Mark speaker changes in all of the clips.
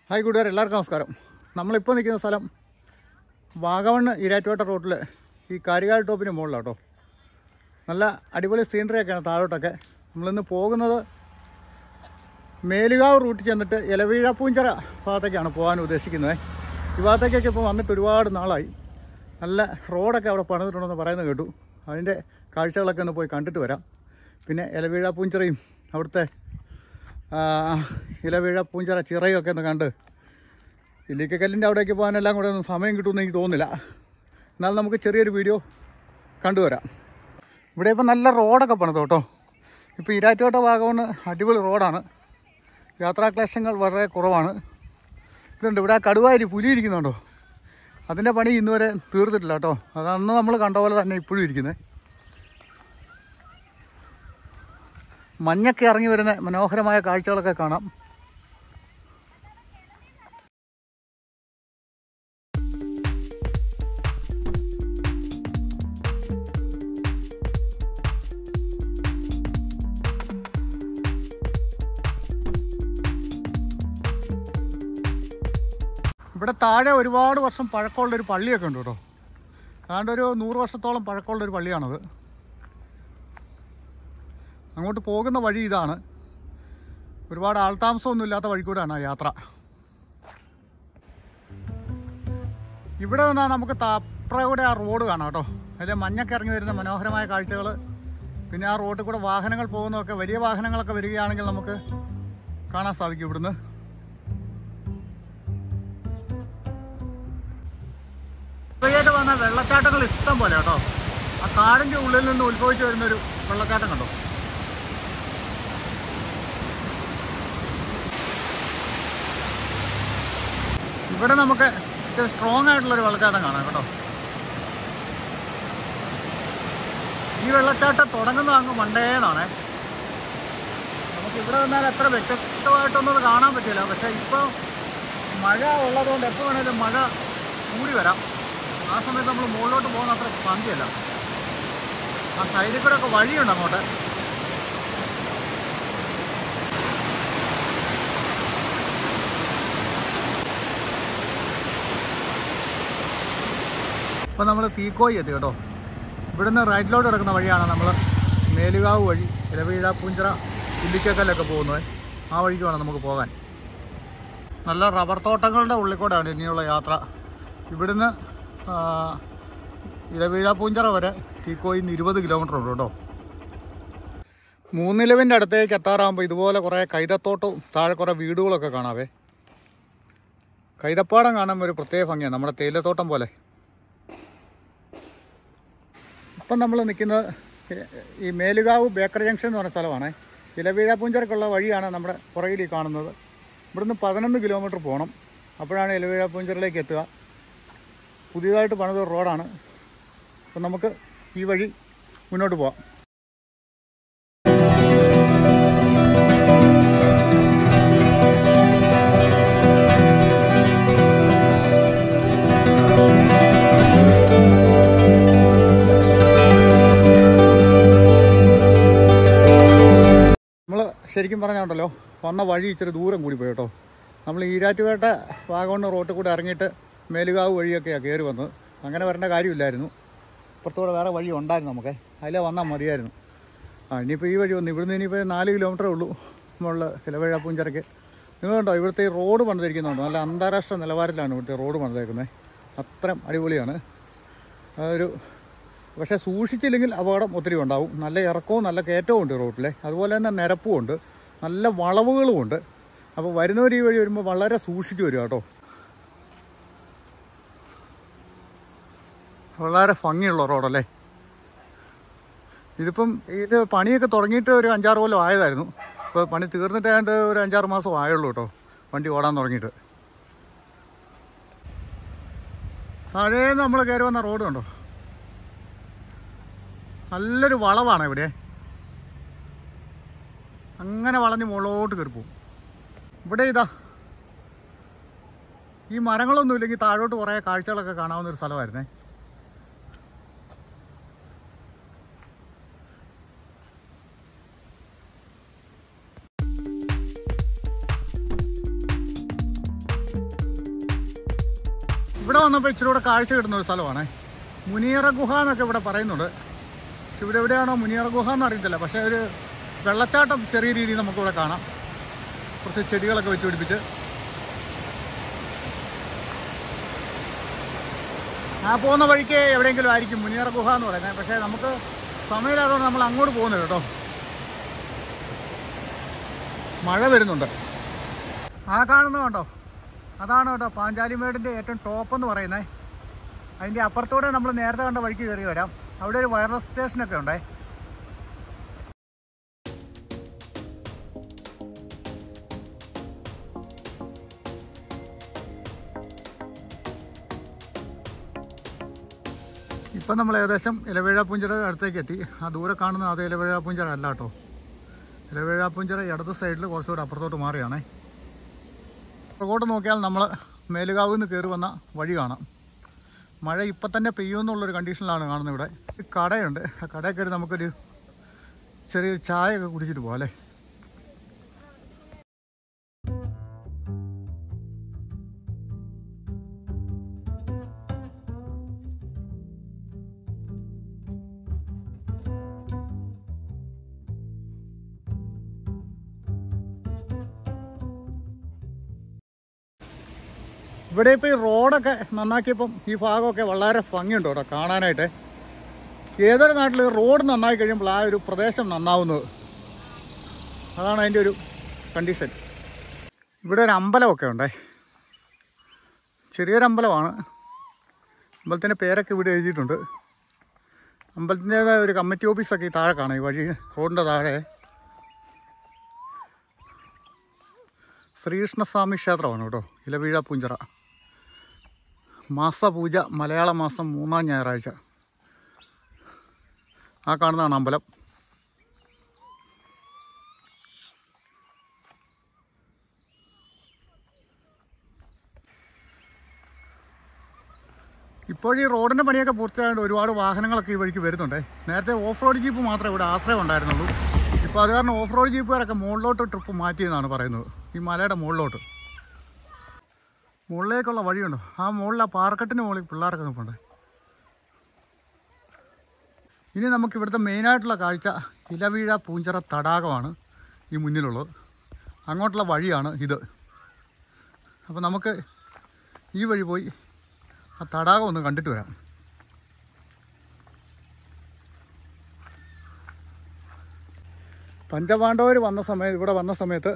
Speaker 1: hi കൂട്ടുകാർ എല്ലാവർക്കും നമസ്കാരം നമ്മളിപ്പോൾ നിൽക്കുന്ന സ്ഥലം വാഗമണ്ണ് ഇരാറ്റുപേട്ട റോട്ടിൽ ഈ കാരികാട് ടോപ്പിന് മുകളിലാണ് കേട്ടോ നല്ല അടിപൊളി സീനറിയൊക്കെയാണ് താഴോട്ടൊക്കെ നമ്മളിന്ന് പോകുന്നത് മേലുകാവ് റൂട്ടിൽ ചെന്നിട്ട് ഇലവീഴപ്പൂഞ്ചിറ ഭാഗത്തേക്കാണ് പോകാൻ ഉദ്ദേശിക്കുന്നത് ഈ ഭാഗത്തേക്കൊക്കെ ഇപ്പോൾ വന്നിട്ട് ഒരുപാട് നാളായി നല്ല റോഡൊക്കെ അവിടെ പണിതിട്ടുണ്ടെന്ന് പറയുന്നത് കേട്ടു അതിൻ്റെ കാഴ്ചകളൊക്കെ ഒന്ന് പോയി കണ്ടിട്ട് വരാം പിന്നെ ഇലവീഴപ്പൂഞ്ചിറയും അവിടുത്തെ ആ, ഇലവീഴ പൂഞ്ചിറ ചിറയൊക്കെ ഒന്ന് കണ്ട് ഇല്ലിക്കക്കല്ലിൻ്റെ അവിടേക്ക് പോകാനെല്ലാം കൂടെ ഒന്നും സമയം കിട്ടുമെന്ന് എനിക്ക് തോന്നുന്നില്ല എന്നാൽ നമുക്ക് ചെറിയൊരു വീഡിയോ കണ്ടുവരാം ഇവിടെ ഇപ്പം നല്ല റോഡൊക്കെ പണിത് കേട്ടോ ഇപ്പോൾ ഇരാറ്റുപേട്ട ഭാഗമാണ് അടിപൊളി റോഡാണ് യാത്രാക്ലേശങ്ങൾ വളരെ കുറവാണ് ഇതുണ്ട് ഇവിടെ ആ കടുവാരി പുലി ഇരിക്കുന്നുണ്ടോ അതിൻ്റെ പണി ഇന്നുവരെ തീർത്തിട്ടില്ല കേട്ടോ അത് അന്ന് നമ്മൾ കണ്ട പോലെ തന്നെ ഇപ്പോഴും ഇരിക്കുന്നത് മഞ്ഞൊക്കെ ഇറങ്ങി വരുന്ന മനോഹരമായ കാഴ്ചകളൊക്കെ കാണാം ഇവിടെ താഴെ ഒരുപാട് വർഷം പഴക്കമുള്ളൊരു പള്ളിയൊക്കെ ഉണ്ട് കേട്ടോ ഏതാണ്ട് ഒരു നൂറ് വർഷത്തോളം പഴക്കമുള്ളൊരു പള്ളിയാണത് അങ്ങോട്ട് പോകുന്ന വഴി ഇതാണ് ഒരുപാട് ആൾതാമസമൊന്നും ഇല്ലാത്ത വഴി കൂടെയാണ് ആ യാത്ര ഇവിടെ നിന്നാൽ നമുക്ക് തപ്രയുടെ ആ റോഡ് കാണാം കേട്ടോ അതിലെ മഞ്ഞൊക്കെ ഇറങ്ങി വരുന്ന മനോഹരമായ കാഴ്ചകൾ പിന്നെ ആ റോഡിൽ കൂടെ വാഹനങ്ങൾ പോകുന്നതൊക്കെ വലിയ വാഹനങ്ങളൊക്കെ വരികയാണെങ്കിൽ നമുക്ക് കാണാൻ സാധിക്കും ഇവിടുന്ന് ഇപ്പോഴേക്ക് വന്ന വെള്ളച്ചാട്ടങ്ങൾ ഇഷ്ടം പോലെ കേട്ടോ ആ കാടിൻ്റെ ഉള്ളിൽ നിന്ന് ഉത്ഭവിച്ച് വരുന്നൊരു വെള്ളച്ചാട്ടം കണ്ടോ ഇവിടെ നമുക്ക് ഇത്തിരി സ്ട്രോങ് ആയിട്ടുള്ളൊരു വെള്ളച്ചാട്ടം കാണാം കേട്ടോ ഈ വെള്ളച്ചാട്ടം തുടങ്ങുന്നത് അങ്ങ് മണ്ടേന്നാണേ നമുക്ക് ഇവിടെ നിന്നാൽ അത്ര വ്യക്തമായിട്ടൊന്നും അത് കാണാൻ പറ്റില്ല പക്ഷേ ഇപ്പോൾ മഴ ഉള്ളതുകൊണ്ട് എപ്പോൾ വേണേലും മഴ കൂടി വരാം ആ സമയത്ത് നമ്മൾ മുകളിലോട്ട് പോകുന്ന അത്ര ഭംഗിയല്ല ആ സൈഡിൽ കൂടെ ഒക്കെ വഴിയുണ്ട് അങ്ങോട്ട് ഇപ്പം നമ്മൾ തീക്കോയി എത്തി കേട്ടോ ഇവിടുന്ന് റൈറ്റിലോട്ട് കിടക്കുന്ന വഴിയാണ് നമ്മൾ മേലുകാവ് വഴി ഇലവീഴ പൂഞ്ചിറ ഇല്ലിക്കക്കല്ലൊക്കെ പോകുന്നത് ആ വഴിക്ക് വേണം നമുക്ക് പോകാൻ നല്ല റബ്ബർ തോട്ടങ്ങളുടെ ഉള്ളിൽ കൂടെയാണ് ഇനിയുള്ള യാത്ര ഇവിടുന്ന് ആ, ഇലവീഴ പൂഞ്ചിറ വരെ തീക്കോയിൽ നിന്ന് ഇരുപത് കിലോമീറ്റർ ഉണ്ട് കേട്ടോ മൂന്നിലവിൻ്റെ അടുത്തേക്ക് എത്താറാകുമ്പോൾ ഇതുപോലെ കുറേ കൈതത്തോട്ടവും താഴെ കുറേ വീടുകളൊക്കെ കാണാവേ കൈതപ്പാടം കാണാൻ ഒരു പ്രത്യേക ഭംഗിയാണ് നമ്മുടെ തേയിലത്തോട്ടം പോലെ ഇപ്പം നമ്മൾ നിൽക്കുന്നത് ഈ മേലുകാവ് ബേക്കറി ജംഗ്ഷൻ എന്ന് പറഞ്ഞ സ്ഥലമാണ് ഇലവീഴ പൂഞ്ചിറക്കുള്ള വഴിയാണ് നമ്മുടെ പുറകിൽ ഈ കാണുന്നത് ഇവിടുന്ന് പതിനൊന്ന് കിലോമീറ്റർ പോകണം അപ്പോഴാണ് ഇലവീഴ പൂഞ്ചിറയിലേക്ക് എത്തുക പുതിയതായിട്ട് പണിത റോഡാണ് അപ്പം നമുക്ക് ഈ വഴി മുന്നോട്ട് പോവാം നമ്മൾ ശരിക്കും പറഞ്ഞുണ്ടല്ലോ വന്ന വഴി ഇച്ചിരി ദൂരം കൂടി പോയി കേട്ടോ നമ്മൾ ഈരാറ്റുപേട്ട വാഗമണ്ണ് റോട്ടിൽ കൂടെ ഇറങ്ങിയിട്ട് മേലുകാവ് വഴിയൊക്കെയാണ് കയറി വന്നത് അങ്ങനെ വരേണ്ട കാര്യമില്ലായിരുന്നു പുറത്തുകൂടെ വേറെ വഴി ഉണ്ടായിരുന്നു നമുക്ക് അതിലേ വന്നാൽ മതിയായിരുന്നു ആ ഇനിയിപ്പോൾ ഈ വഴി വന്നു ഇവിടുന്ന് ഇനിയിപ്പോൾ നാല് കിലോമീറ്ററേ ഉള്ളൂ നമ്മളുടെ ഇലവഴ പൂഞ്ചിറയ്ക്ക് നിങ്ങളുണ്ടോ ഇവിടുത്തെ ഈ റോഡ് പണിതിരിക്കുന്നുണ്ടോ നല്ല അന്താരാഷ്ട്ര നിലവാരത്തിലാണ് ഇവിടുത്തെ റോഡ് പണിതേക്കുന്നത് അത്രയും അടിപൊളിയാണ് അതൊരു പക്ഷേ സൂക്ഷിച്ചില്ലെങ്കിൽ അപകടം ഒത്തിരി ഉണ്ടാവും നല്ല ഇറക്കവും നല്ല കയറ്റവും ഉണ്ട് റോട്ടിലെ അതുപോലെ തന്നെ നിരപ്പും ഉണ്ട് നല്ല വളവുകളും ഉണ്ട് അപ്പോൾ വരുന്നവർ ഈ വഴി വരുമ്പോൾ വളരെ സൂക്ഷിച്ച് വരിക കേട്ടോ വളരെ ഭംഗിയുള്ള റോഡല്ലേ ഇതിപ്പം ഇത് പണിയൊക്കെ തുടങ്ങിയിട്ട് ഒരു അഞ്ചാറ് കൊല്ലം ആയതായിരുന്നു ഇപ്പോൾ പണി തീർന്നിട്ടാണ്ട് ഒരു അഞ്ചാറ് മാസം ആയുള്ളൂ കേട്ടോ വണ്ടി ഓടാൻ തുടങ്ങിയിട്ട് താഴെ നമ്മൾ കയറി വന്ന റോഡ് കണ്ടോ നല്ലൊരു വളവാണ് ഇവിടെ അങ്ങനെ വളഞ്ഞ് മുകളിലോട്ട് കയറി പോകും ഇവിടെ ഇതാ ഈ മരങ്ങളൊന്നും ഇല്ലെങ്കിൽ താഴോട്ട് കുറേ കാഴ്ചകളൊക്കെ കാണാവുന്ന ഒരു സ്ഥലമായിരുന്നേ ഇവിടെ വന്നപ്പോൾ ഇച്ചിരി കൂടെ കാഴ്ച കിട്ടുന്ന ഒരു സ്ഥലമാണ് മുനിയറ ഗുഹ എന്നൊക്കെ ഇവിടെ പറയുന്നുണ്ട് പക്ഷെ ഇവിടെ എവിടെയാണോ മുനിയറ ഗുഹ എന്ന് അറിയത്തില്ല പക്ഷേ ഒരു വെള്ളച്ചാട്ടം ചെറിയ രീതിയിൽ നമുക്കിവിടെ കാണാം കുറച്ച് ചെടികളൊക്കെ വെച്ച് പിടിപ്പിച്ച് ആ പോകുന്ന വഴിക്ക് എവിടെയെങ്കിലും ആയിരിക്കും മുനിയറ ഗുഹ എന്ന് പറയുന്നത് പക്ഷേ നമുക്ക് സമയമില്ലാത്തതുകൊണ്ട് നമ്മൾ അങ്ങോട്ട് പോകുന്നില്ല കേട്ടോ മഴ വരുന്നുണ്ട് ആ കാണുന്നത് കണ്ടോ അതാണ് കേട്ടോ പാഞ്ചാലിമേടിൻ്റെ ഏറ്റവും ടോപ്പ് എന്ന് പറയുന്നത് അതിൻ്റെ അപ്പുറത്തൂടെ നമ്മൾ നേരത്തെ കണ്ട വഴിക്ക് കയറി വരാം അവിടെ ഒരു വയർലെസ് സ്റ്റേഷനൊക്കെ ഉണ്ടേ ഇപ്പം നമ്മൾ ഏകദേശം ഇലവേഴ പുഞ്ചിറ അടുത്തേക്ക് എത്തി ആ ദൂരെ കാണുന്ന അത് ഇലവേഴ പുഞ്ചിറ അല്ല കേട്ടോ ഇലവേഴ പുഞ്ചിറ ഇടത് സൈഡിൽ കുറച്ചുകൂടെ അപ്പുറത്തോട്ട് മാറിയാണേ പുറകോട്ട് നോക്കിയാൽ നമ്മൾ മേലുകാവിൽ നിന്ന് കയറി വന്ന വഴി കാണാം മഴ ഇപ്പം തന്നെ പെയ്യുമെന്നുള്ളൊരു കണ്ടീഷനിലാണ് കാണുന്നത് ഇവിടെ ഒരു കടയുണ്ട് ആ കടയിൽ കയറി നമുക്കൊരു ചെറിയൊരു ചായയൊക്കെ കുടിച്ചിട്ട് പോകാം അല്ലേ ഇവിടെ ഇപ്പോൾ ഈ റോഡൊക്കെ നന്നാക്കിയപ്പം ഈ ഭാഗമൊക്കെ വളരെ ഭംഗിയുണ്ട് കേട്ടോ കാണാനായിട്ട് ഏതൊരു നാട്ടിൽ റോഡ് നന്നായി കഴിയുമ്പോൾ ആ ഒരു പ്രദേശം നന്നാവുന്നത് അതാണ് അതിൻ്റെ ഒരു കണ്ടീഷൻ ഇവിടെ ഒരു അമ്പലമൊക്കെ ഉണ്ടേ ചെറിയൊരു അമ്പലമാണ് അമ്പലത്തിൻ്റെ പേരൊക്കെ ഇവിടെ എഴുതിയിട്ടുണ്ട് അമ്പലത്തിൻ്റേതായ ഒരു കമ്മിറ്റി ഓഫീസൊക്കെ ഈ താഴെ കാണാം ഈ വഴി റോഡിൻ്റെ താഴെ ശ്രീകൃഷ്ണസ്വാമി ക്ഷേത്രമാണ് കേട്ടോ ഇലവീഴ പൂഞ്ചിറ മാസപൂജ മലയാള മാസം മൂന്നാം ഞായറാഴ്ച ആ കാണുന്നതാണ് അമ്പലം ഇപ്പോൾ ഈ റോഡിൻ്റെ പണിയൊക്കെ പൂർത്തിയായതുകൊണ്ട് ഒരുപാട് വാഹനങ്ങളൊക്കെ ഈ വഴിക്ക് വരുന്നുണ്ട് നേരത്തെ ഓഫ് റോഡ് ജീപ്പ് മാത്രമേ ഇവിടെ ആശ്രയം ഉണ്ടായിരുന്നുള്ളൂ ഇപ്പോൾ അത് കാരണം ഓഫ് റോഡ് ജീപ്പുകാരൊക്കെ മുകളിലോട്ട് ട്രിപ്പ് മാറ്റിയെന്നാണ് പറയുന്നത് ഈ മലയുടെ മുകളിലോട്ട് മുകളിലേക്കുള്ള വഴിയുണ്ടോ ആ മുകളിൽ ആ പാറക്കെട്ടിന് മുകളിൽ പിള്ളേരൊക്കെ നിൽപ്പുണ്ട് ഇനി നമുക്ക് ഇവിടുത്തെ മെയിനായിട്ടുള്ള കാഴ്ച ഇലവീഴ പൂഞ്ചിറ തടാകമാണ് ഈ മുന്നിലുള്ളത് അങ്ങോട്ടുള്ള വഴിയാണ് ഇത് അപ്പോൾ നമുക്ക് ഈ വഴി പോയി ആ തടാകം ഒന്ന് കണ്ടിട്ട് വരാം പഞ്ചപാണ്ഡവർ വന്ന സമയത്ത് ഇവിടെ വന്ന സമയത്ത്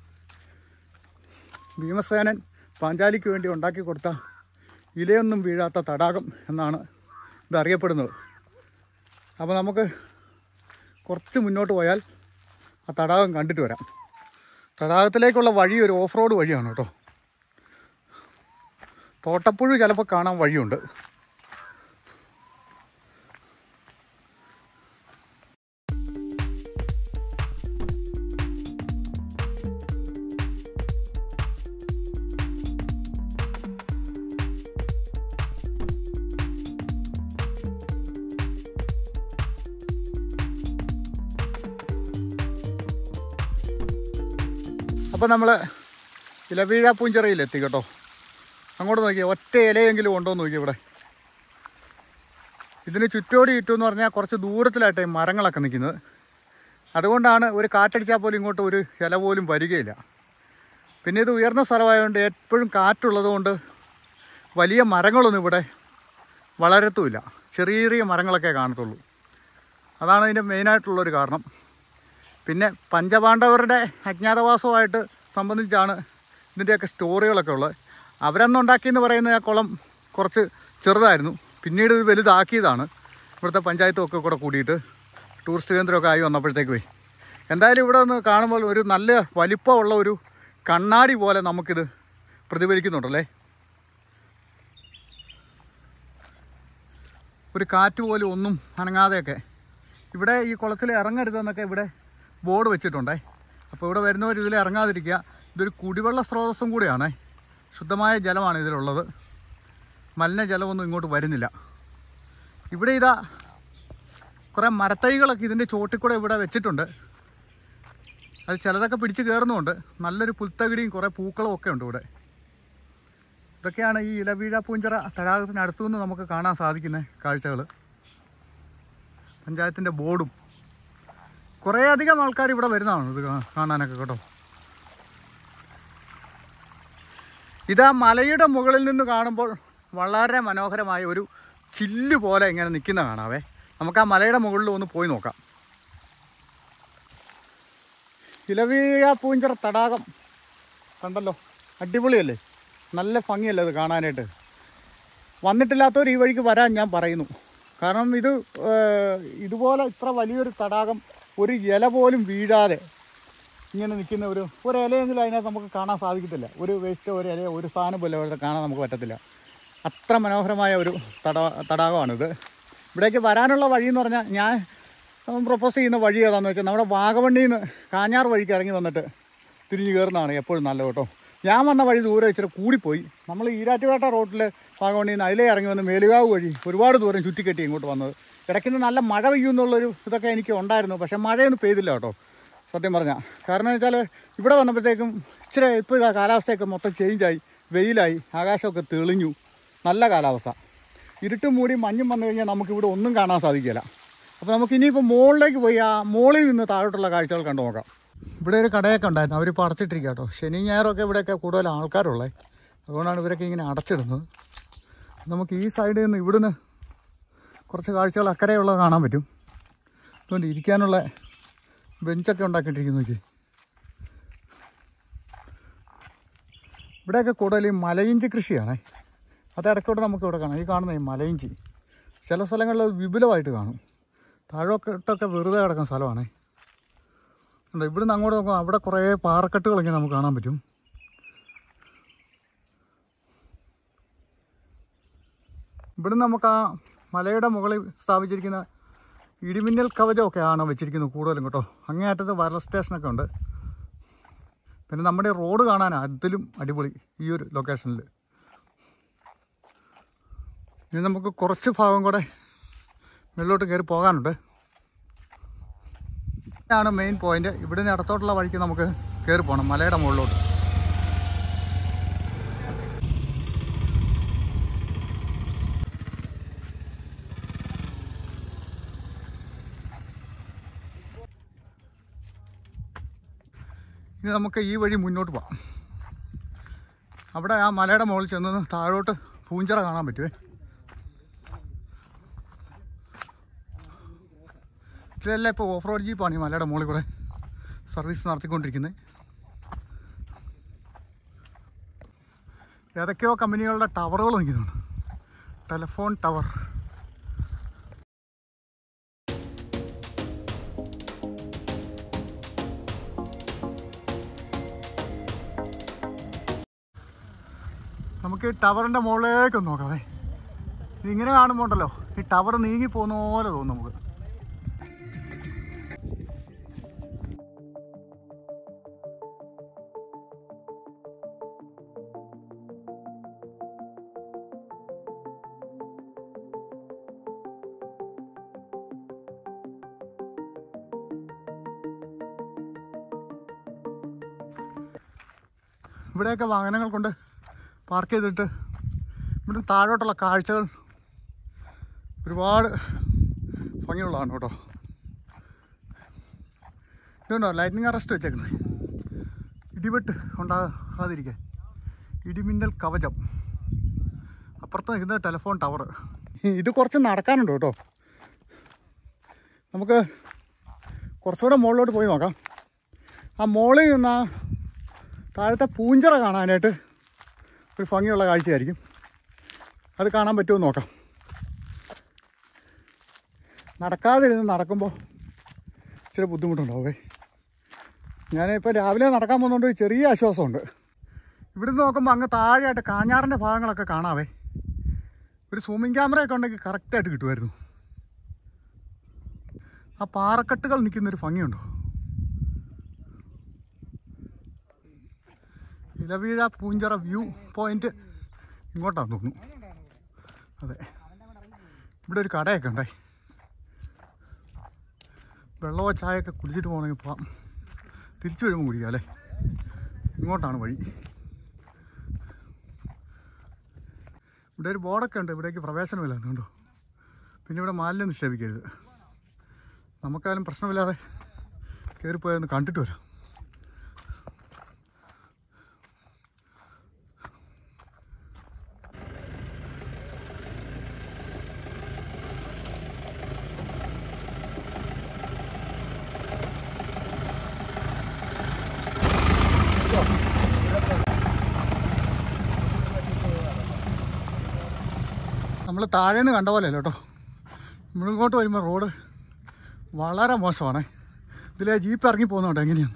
Speaker 1: ഭീമസേനൻ പാഞ്ചാലിക്ക് വേണ്ടി ഉണ്ടാക്കി കൊടുത്ത ഇലയൊന്നും വീഴാത്ത തടാകം എന്നാണ് ഇത് അറിയപ്പെടുന്നത് അപ്പോൾ നമുക്ക് കുറച്ച് മുന്നോട്ട് പോയാൽ ആ തടാകം കണ്ടിട്ട് വരാം തടാകത്തിലേക്കുള്ള വഴി ഒരു ഓഫ് റോഡ് വഴിയാണ് കേട്ടോ തോട്ടപ്പുഴ ചിലപ്പോൾ കാണാൻ വഴിയുണ്ട് അപ്പോൾ നമ്മൾ ഇലവീഴ പൂഞ്ചിറയിലെത്തി കേട്ടോ അങ്ങോട്ട് നോക്കിയേ ഒറ്റ ഇലയെങ്കിലും ഉണ്ടോ എന്ന് നോക്കിയേ ഇവിടെ ഇതിന് ചുറ്റോടി ചുറ്റും എന്ന് പറഞ്ഞാൽ കുറച്ച് ദൂരത്തിലായിട്ടേ ഈ മരങ്ങളൊക്കെ നിൽക്കുന്നത് അതുകൊണ്ടാണ് ഒരു കാറ്റടിച്ചാൽ പോലും ഇങ്ങോട്ട് ഒരു ഇല പോലും വരികയില്ല പിന്നെ ഇത് ഉയർന്ന സ്ഥലമായതുകൊണ്ട് എപ്പോഴും കാറ്റുള്ളത് കൊണ്ട് വലിയ മരങ്ങളൊന്നും ഇവിടെ വളരത്തുമില്ല ചെറിയ ചെറിയ മരങ്ങളൊക്കെ കാണത്തുള്ളൂ അതാണ് ഇതിൻ്റെ മെയിനായിട്ടുള്ളൊരു കാരണം പിന്നെ പഞ്ചപാണ്ഡവരുടെ അജ്ഞാതവാസവുമായിട്ട് സംബന്ധിച്ചാണ് ഇതിൻ്റെയൊക്കെ സ്റ്റോറികളൊക്കെ ഉള്ളത് അവരന്ന് ഉണ്ടാക്കിയെന്ന് പറയുന്ന ആ കുളം കുറച്ച് ചെറുതായിരുന്നു പിന്നീട് ഇത് വലുതാക്കിയതാണ് ഇവിടുത്തെ പഞ്ചായത്തും ഒക്കെ കൂടെ കൂടിയിട്ട് ടൂറിസ്റ്റ് കേന്ദ്രമൊക്കെ ആയി വന്നപ്പോഴത്തേക്ക് പോയി എന്തായാലും ഇവിടെ ഒന്ന് കാണുമ്പോൾ ഒരു നല്ല വലിപ്പമുള്ള ഒരു കണ്ണാടി പോലെ നമുക്കിത് പ്രതിഫലിക്കുന്നുണ്ടല്ലേ ഒരു കാറ്റ് പോലും ഒന്നും അനങ്ങാതെയൊക്കെ ഇവിടെ ഈ കുളത്തിൽ ഇറങ്ങരുതെന്നൊക്കെ ഇവിടെ ബോർഡ് വെച്ചിട്ടുണ്ടേ അപ്പോൾ ഇവിടെ വരുന്നവർ ഇതിൽ ഇറങ്ങാതിരിക്കുക ഇതൊരു കുടിവെള്ള സ്രോതസ്സും കൂടിയാണേ ശുദ്ധമായ ജലമാണ് ഇതിലുള്ളത് മലിനജലമൊന്നും ഇങ്ങോട്ട് വരുന്നില്ല ഇവിടെ ഇതാ കുറേ മരത്തൈകളൊക്കെ ഇതിൻ്റെ ചോട്ടിൽ കൂടെ ഇവിടെ വെച്ചിട്ടുണ്ട് അത് ചിലതൊക്കെ പിടിച്ച് കയറുന്നുമുണ്ട് നല്ലൊരു പുൽത്തകിടിയും കുറേ പൂക്കളും ഒക്കെ ഉണ്ട് ഇവിടെ ഇതൊക്കെയാണ് ഈ ഇലവീഴ പൂഞ്ചിറ തടാകത്തിനടുത്തു നിന്ന് നമുക്ക് കാണാൻ സാധിക്കുന്ന കാഴ്ചകൾ പഞ്ചായത്തിൻ്റെ ബോർഡും കുറേ അധികം ആൾക്കാർ ഇവിടെ വരുന്നതാണ് ഇത് കാ- കാണാനൊക്കെ കേട്ടോ ഇതാ മലയുടെ മുകളിൽ നിന്ന് കാണുമ്പോൾ വളരെ മനോഹരമായ ഒരു ചില്ല് പോലെ ഇങ്ങനെ നിൽക്കുന്ന കാണാവേ നമുക്ക് ആ മലയുടെ മുകളിൽ ഒന്ന് പോയി നോക്കാം ഇലവീഴ പൂഞ്ചിറ തടാകം കണ്ടല്ലോ അടിപൊളിയല്ലേ നല്ല ഭംഗിയല്ലേ അത് കാണാനായിട്ട് വന്നിട്ടില്ലാത്തവർ ഈ വഴിക്ക് വരാൻ ഞാൻ പറയുന്നു കാരണം ഇത് ഏർ, ഇതുപോലെ ഇത്ര വലിയൊരു തടാകം ഒരു ഇല പോലും വീഴാതെ ഇങ്ങനെ നിൽക്കുന്ന ഒരു ഒരു ഇലയെങ്കിലും അതിനകത്ത് നമുക്ക് കാണാൻ സാധിക്കത്തില്ല ഒരു വേസ്റ്റ് ഒരു ഇല ഒരു സാധനം പോലും അവിടെ കാണാൻ നമുക്ക് പറ്റത്തില്ല അത്ര മനോഹരമായ ഒരു തടാ തടാകമാണിത് ഇവിടേക്ക് വരാനുള്ള വഴി എന്ന് പറഞ്ഞാൽ ഞാൻ പ്രപ്പോസ് ചെയ്യുന്ന വഴി ഏതാണെന്ന് വെച്ചാൽ നമ്മുടെ വാഗവണ്ണിയിൽ നിന്ന് കാഞ്ഞാർ വഴിക്ക് ഇറങ്ങി വന്നിട്ട് തിരിഞ്ഞ് കയറുന്നതാണ് എപ്പോഴും നല്ലത് കേട്ടോ ഞാൻ വന്ന വഴി ദൂരെ ഇച്ചിരി കൂടിപ്പോയി നമ്മൾ ഈരാറ്റുപേട്ട റോട്ടിൽ വാഗവണ്ണിയിൽ നിന്ന് അതിലേ ഇറങ്ങി വന്ന് മേലുകാവ് വഴി ഒരുപാട് ദൂരം ചുറ്റിക്കെട്ടി ഇങ്ങോട്ട് വന്നത് ഇടയ്ക്ക് നല്ല മഴ പെയ്യുമെന്നുള്ളൊരു ഇതൊക്കെ എനിക്ക് ഉണ്ടായിരുന്നു പക്ഷേ മഴയൊന്നും പെയ്തില്ല കേട്ടോ സത്യം പറഞ്ഞാൽ കാരണം എന്ന് വെച്ചാൽ ഇവിടെ വന്നപ്പോഴത്തേക്കും ഇച്ചിരി ഇപ്പോൾ ഇതാ കാലാവസ്ഥയൊക്കെ മൊത്തം ചേഞ്ചായി വെയിലായി ആകാശമൊക്കെ തെളിഞ്ഞു നല്ല കാലാവസ്ഥ ഇരുട്ടും മൂടി മഞ്ഞും വന്നു കഴിഞ്ഞാൽ നമുക്കിവിടെ ഒന്നും കാണാൻ സാധിക്കില്ല അപ്പോൾ നമുക്ക് ഇനിയിപ്പോൾ മുകളിലേക്ക് പോയി ആ മുകളിൽ നിന്ന് താഴോട്ടുള്ള കാഴ്ചകൾ കണ്ടു നോക്കാം ഇവിടെ ഒരു കടയൊക്കെ ഉണ്ടായിരുന്നു അവരിപ്പോൾ അടച്ചിട്ടിരിക്കുക കേട്ടോ ശനി ഞായറൊക്കെ ഇവിടെയൊക്കെ കൂടുതൽ ആൾക്കാരുള്ളത് അതുകൊണ്ടാണ് ഇവരൊക്കെ ഇങ്ങനെ അടച്ചിടുന്നത് നമുക്ക് ഈ സൈഡിൽ നിന്ന് ഇവിടുന്ന് കുറച്ച് കാഴ്ചകൾ അക്കരെയുള്ളത് കാണാൻ പറ്റും അതുകൊണ്ട് ഇരിക്കാനുള്ള ബെഞ്ചൊക്കെ ഉണ്ടാക്കിയിട്ടിരിക്കുന്നു നോക്കി ഇവിടെയൊക്കെ കൂടുതൽ ഈ മലയിഞ്ചി കൃഷിയാണേ അത് ഇടയ്ക്കോട്ട് നമുക്ക് ഇവിടെ കാണാം ഈ കാണുന്ന ഈ മലയിഞ്ചി ചില സ്ഥലങ്ങളിൽ അത് വിപുലമായിട്ട് കാണും താഴോട്ടൊക്കെ വെറുതെ കിടക്കുന്ന സ്ഥലമാണേ ഉണ്ട് ഇവിടുന്ന് അങ്ങോട്ട് നോക്കുമ്പോൾ അവിടെ കുറേ പാറക്കെട്ടുകൾ ഇങ്ങനെ നമുക്ക് കാണാൻ പറ്റും ഇവിടുന്ന് നമുക്ക് ആ മലയുടെ മുകളിൽ സ്ഥാപിച്ചിരിക്കുന്ന ഇടിമിന്നൽ കവചമൊക്കെയാണ് വെച്ചിരിക്കുന്നത് കൂടുതലും കേട്ടോ അങ്ങേയറ്റത്ത് വയർലെസ് സ്റ്റേഷനൊക്കെ ഉണ്ട് പിന്നെ നമ്മുടെ റോഡ് കാണാൻ അതിലും അടിപൊളി ഈ ഒരു ലൊക്കേഷനിൽ ഇനി നമുക്ക് കുറച്ച് ഭാഗം കൂടെ മുകളിലോട്ട് കയറി പോകാനുണ്ട് ഇതാണ് മെയിൻ പോയിന്റ് ഇവിടെ നിന്ന് ഇടത്തോട്ടുള്ള വഴിക്ക് നമുക്ക് കയറി പോകണം മലയുടെ മുകളിലോട്ട് ഇനി നമുക്ക് ഈ വഴി മുന്നോട്ട് പോകാം അവിടെ ആ മലയുടെ മുകളിൽ ചെന്ന് താഴോട്ട് പൂഞ്ചിറ കാണാൻ പറ്റുമേ ഇതിലെല്ലാം ഇപ്പോൾ ഓഫ് റോഡ് ജീപ്പാണ് ഈ മലയുടെ മുകളിൽ കൂടെ സർവീസ് നടത്തിക്കൊണ്ടിരിക്കുന്നത് ഏതൊക്കെയോ കമ്പനികളുടെ ടവറുകൾ നിൽക്കുന്നുണ്ട് ടെലഫോൺ ടവർ നമുക്ക് ഈ ടവറിൻ്റെ മുകളിലേക്ക് ഒന്ന് നോക്കാവേ ഇതിങ്ങനെ കാണുമ്പോൾ ഉണ്ടല്ലോ ഈ ടവർ നീങ്ങി പോകുന്ന പോലെ തോന്നും നമുക്ക് ഇവിടെയൊക്കെ വാഹനങ്ങൾ കൊണ്ട് പാർക്ക് ചെയ്തിട്ട് ഇവിടെ താഴോട്ടുള്ള കാഴ്ചകൾ ഒരുപാട് ഭംഗിയുള്ളതാണ് കേട്ടോ ഇതുണ്ടോ ലൈറ്റിനിങ് അറസ്റ്റ് വെച്ചേക്കുന്നത് ഇടിവെട്ട് ഉണ്ടാകാതിരിക്കാൻ ഇടിമിന്നൽ കവചം അപ്പുറത്ത് നിൽക്കുന്നത് ടെലിഫോൺ ടവർ ഇത് കുറച്ച് നടക്കാനുണ്ട് കേട്ടോ നമുക്ക് കുറച്ചുകൂടെ മുകളിലോട്ട് പോയി നോക്കാം ആ മുകളിൽ നിന്ന് ആ താഴത്തെ പൂഞ്ചിറ കാണാനായിട്ട് ഒരു ഭംഗിയുള്ള കാഴ്ചയായിരിക്കും അത് കാണാൻ പറ്റുമോ എന്ന് നോക്കാം നടക്കാതിരുന്ന് നടക്കുമ്പോൾ ഇച്ചിരി ബുദ്ധിമുട്ടുണ്ടാവേ ഞാനിപ്പോൾ രാവിലെ നടക്കാൻ പോകുന്നതുകൊണ്ട് ഒരു ചെറിയ ആശ്വാസമുണ്ട് ഇവിടുന്ന് നോക്കുമ്പോൾ അങ്ങ് താഴെയായിട്ട് കാഞ്ഞാറിൻ്റെ ഭാഗങ്ങളൊക്കെ കാണാവേ ഒരു സൂമിങ് ക്യാമറയൊക്കെ ഉണ്ടെങ്കിൽ കറക്റ്റായിട്ട് കിട്ടുമായിരുന്നു ആ പാറക്കെട്ടുകൾ നിൽക്കുന്നൊരു ഭംഗിയുണ്ടോ ഇലവീഴ പൂഞ്ചിറ വ്യൂ പോയിന്റ് ഇങ്ങോട്ടാന്ന് തോന്നുന്നു അതെ ഇവിടെ ഒരു കടയൊക്കെ ഉണ്ടേ വെള്ളമോ ചായയൊക്കെ കുടിച്ചിട്ട് പോകണമെങ്കിൽ പോവാം തിരിച്ചു വരുമ്പോൾ കുടിക്കാം അല്ലേ ഇങ്ങോട്ടാണ് വഴി ഇവിടെ ഒരു ബോർഡൊക്കെ ഉണ്ട് ഇവിടേക്ക് പ്രവേശനമില്ല അതുകൊണ്ടോ പിന്നെ ഇവിടെ മാലിന്യം നിക്ഷേപിക്കരുത് നമുക്കായാലും പ്രശ്നമില്ലാതെ കയറിപ്പോയൊന്ന് കണ്ടിട്ട് വരാം നമ്മൾ താഴേന്ന് കണ്ട പോലെ അല്ല കേട്ടോ നമ്മളിങ്ങോട്ട് വരുമ്പോൾ റോഡ് വളരെ മോശമാണ് ഇതിലെ ജീപ്പ് ഇറങ്ങി പോകുന്നുണ്ട് എങ്ങനെയാണ്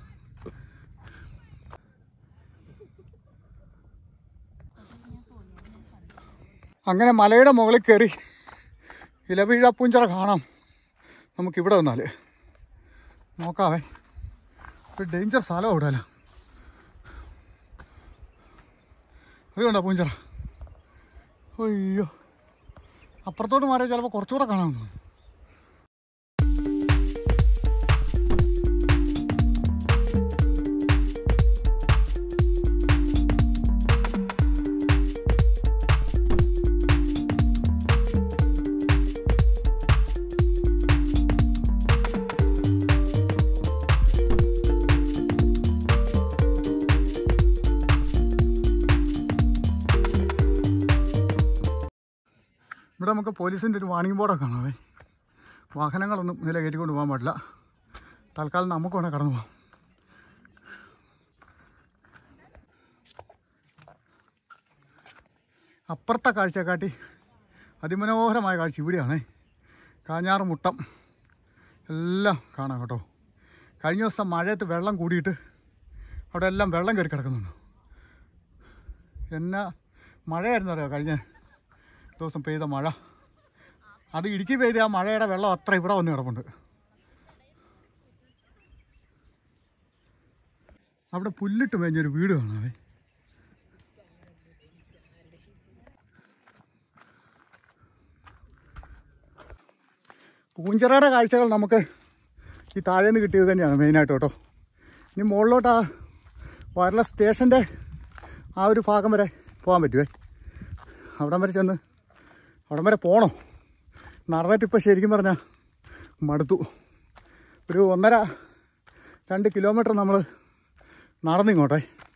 Speaker 1: അങ്ങനെ മലയുടെ മുകളിൽ കയറി ഇലവീഴപ്പൂഞ്ചിറ കാണാം നമുക്കിവിടെ വന്നാൽ നോക്കാവേ ഒരു ഡേഞ്ചർ സ്ഥലം ഇവിടെയല്ല അത് കണ്ടോ പൂഞ്ചിറ അയ്യോ അപ്പുറത്തോട്ട് മാറിയാൽ ചിലപ്പോൾ കുറച്ചുകൂടെ കാണാൻ തോന്നും ഇവിടെ നമുക്ക് പോലീസിൻ്റെ ഒരു വാണിംഗ് ബോർഡൊക്കെ കാണാവേ വാഹനങ്ങളൊന്നും ഇതിലെ കയറ്റിക്കൊണ്ട് പോകാൻ പാടില്ല തൽക്കാലം നമുക്ക് വേണേൽ കടന്നു പോകാം അപ്പുറത്തെ കാഴ്ചയെക്കാട്ടി അതിമനോഹരമായ കാഴ്ച ഇവിടെയാണേ കാഞ്ഞാറ് മുട്ടം എല്ലാം കാണാം കേട്ടോ കഴിഞ്ഞ ദിവസം മഴയത്ത് വെള്ളം കൂടിയിട്ട് അവിടെ എല്ലാം വെള്ളം കയറി കിടക്കുന്നുണ്ട് എന്നാ മഴയായിരുന്നു അറിയോ കഴിഞ്ഞ ദിവസം പെയ്ത മഴ അത് ഇടുക്കി പെയ്ത ആ മഴയുടെ വെള്ളം അത്ര ഇവിടെ വന്ന് കിടപ്പുണ്ട് അവിടെ പുല്ലിട്ട് മേഞ്ഞൊരു വീട് കാണാവേ പൂഞ്ചിറയുടെ കാഴ്ചകൾ നമുക്ക് ഈ താഴേന്ന് കിട്ടിയത് തന്നെയാണ് മെയിനായിട്ട് കേട്ടോ ഇനി മുകളിലോട്ട് ആ വയർലെസ് സ്റ്റേഷൻ്റെ ആ ഒരു ഭാഗം വരെ പോകാൻ പറ്റുമേ അവിടം വരെ ചെന്ന് അവിടം വരെ പോകണോ നടന്നിട്ട് ഇപ്പോൾ ശരിക്കും പറഞ്ഞാൽ മടുത്തു ഒരു ഒന്നര രണ്ട് കിലോമീറ്റർ നമ്മൾ നടന്നിങ്ങോട്ടെ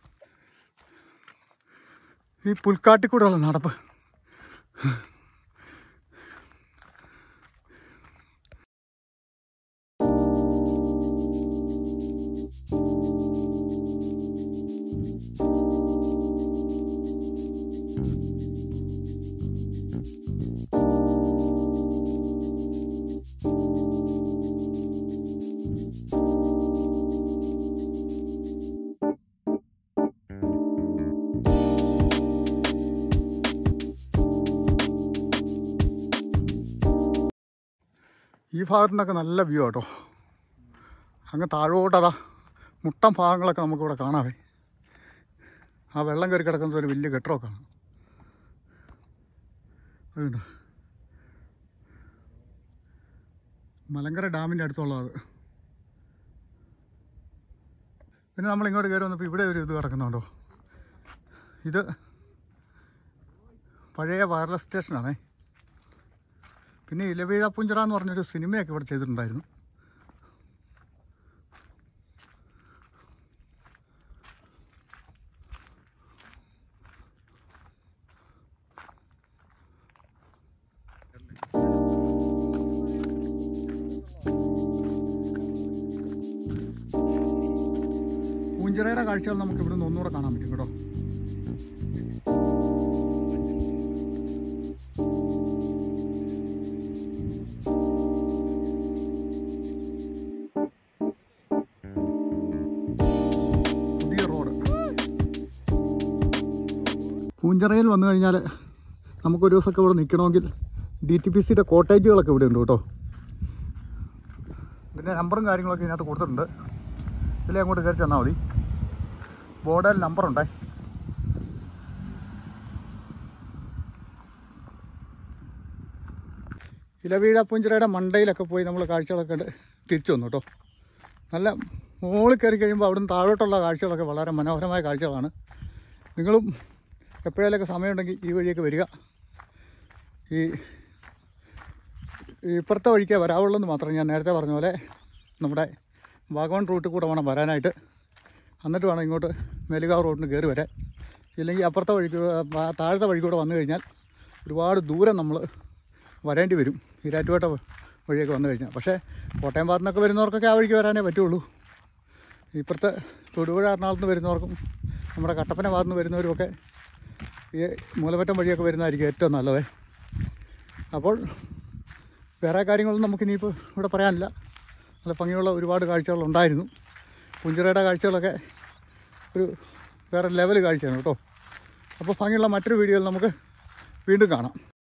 Speaker 1: ഈ പുൽക്കാട്ടിക്കൂടെയുള്ള നടപ്പ് ഈ ഭാഗത്തു നിന്നൊക്കെ നല്ല വ്യൂ കേട്ടോ അങ്ങ് താഴോട്ടതാ മുട്ടം ഭാഗങ്ങളൊക്കെ നമുക്കിവിടെ കാണാവേ ആ വെള്ളം കയറി കിടക്കുന്നത് ഒരു വലിയ കെട്ടിടമൊക്കെ ആണ് അതുണ്ട് മലങ്കര ഡാമിൻ്റെ അടുത്തുള്ളത് പിന്നെ നമ്മൾ ഇങ്ങോട്ട് കയറി വന്നപ്പോൾ ഇവിടെ ഒരു ഇത് കിടക്കുന്നുണ്ടോ ഇത് പഴയ വയർലെസ് സ്റ്റേഷനാണേ പിന്നെ ഇലവീഴ പുഞ്ചറ എന്ന് പറഞ്ഞൊരു സിനിമയൊക്കെ ഇവിടെ ചെയ്തിട്ടുണ്ടായിരുന്നു പൂഞ്ചിറയുടെ കാഴ്ചകൾ നമുക്ക് ഇവിടുന്ന് ഒന്നുകൂടെ കാണാൻ പറ്റും കേട്ടോ പുതിയ റോഡ് പൂഞ്ചിറയിൽ വന്നു കഴിഞ്ഞാൽ നമുക്കൊരു ദിവസമൊക്കെ ഇവിടെ നിൽക്കണമെങ്കിൽ ഡി ടി പി സിയുടെ കോട്ടേജുകളൊക്കെ ഇവിടെ ഉണ്ട് കേട്ടോ ഇതിൻ്റെ നമ്പറും കാര്യങ്ങളൊക്കെ ഇതിനകത്ത് കൊടുത്തിട്ടുണ്ട് ഇതിലെ അങ്ങോട്ട് കയറി ചെന്നാൽ മതി ബോർഡിൽ നമ്പറുണ്ടേ ഇലവീഴ പൂഞ്ചിറയുടെ മണ്ടയിലൊക്കെ പോയി നമ്മൾ കാഴ്ചകളൊക്കെ കണ്ട് തിരിച്ചു വന്നു കേട്ടോ നല്ല മുകളിൽ കയറി കഴിയുമ്പോൾ അവിടുന്ന് താഴോട്ടുള്ള കാഴ്ചകളൊക്കെ വളരെ മനോഹരമായ കാഴ്ചകളാണ് നിങ്ങളും എപ്പോഴേലൊക്കെ സമയമുണ്ടെങ്കിൽ ഈ വഴിയൊക്കെ വരിക ഈ ഈ ഇപ്പുറത്തെ വഴിക്കേ വരാവുള്ളൂ എന്ന് മാത്രം ഞാൻ നേരത്തെ പറഞ്ഞ പോലെ നമ്മുടെ വാഗമൺ റൂട്ടിൽ കൂടെ വേണം വരാനായിട്ട് എന്നിട്ട് വേണം ഇങ്ങോട്ട് മേലുകാവ് റോഡിന് കയറി വരാൻ ഇല്ലെങ്കിൽ അപ്പുറത്തെ വഴിക്ക് ആ താഴത്തെ വഴി കൂടെ വന്നു കഴിഞ്ഞാൽ ഒരുപാട് ദൂരം നമ്മൾ വരേണ്ടി വരും ഈരാറ്റുപേട്ട വഴിയൊക്കെ വന്നു കഴിഞ്ഞാൽ പക്ഷേ കോട്ടയം ഭാഗത്തു നിന്നൊക്കെ വരുന്നവർക്കൊക്കെ ആ വഴിക്ക് വരാനേ പറ്റുള്ളൂ ഇപ്പുറത്തെ തൊടുപുഴ എറണാകുളത്ത് നിന്ന് വരുന്നവർക്കും നമ്മുടെ കട്ടപ്പന ഭാഗത്ത് നിന്ന് വരുന്നവരുമൊക്കെ ഈ മൂലമറ്റം വഴിയൊക്കെ വരുന്നതായിരിക്കും ഏറ്റവും നല്ലത് അപ്പോൾ വേറെ കാര്യങ്ങളൊന്നും നമുക്കിനിയിപ്പോൾ ഇവിടെ പറയാനില്ല നല്ല ഭംഗിയുള്ള ഒരുപാട് കാഴ്ചകളുണ്ടായിരുന്നു പുഞ്ചിറയുടെ കാഴ്ചകളൊക്കെ ഒരു വേറെ ലെവൽ കാഴ്ചയാണ് കേട്ടോ അപ്പോൾ ഭംഗിയുള്ള മറ്റൊരു വീഡിയോയിൽ നമുക്ക് വീണ്ടും കാണാം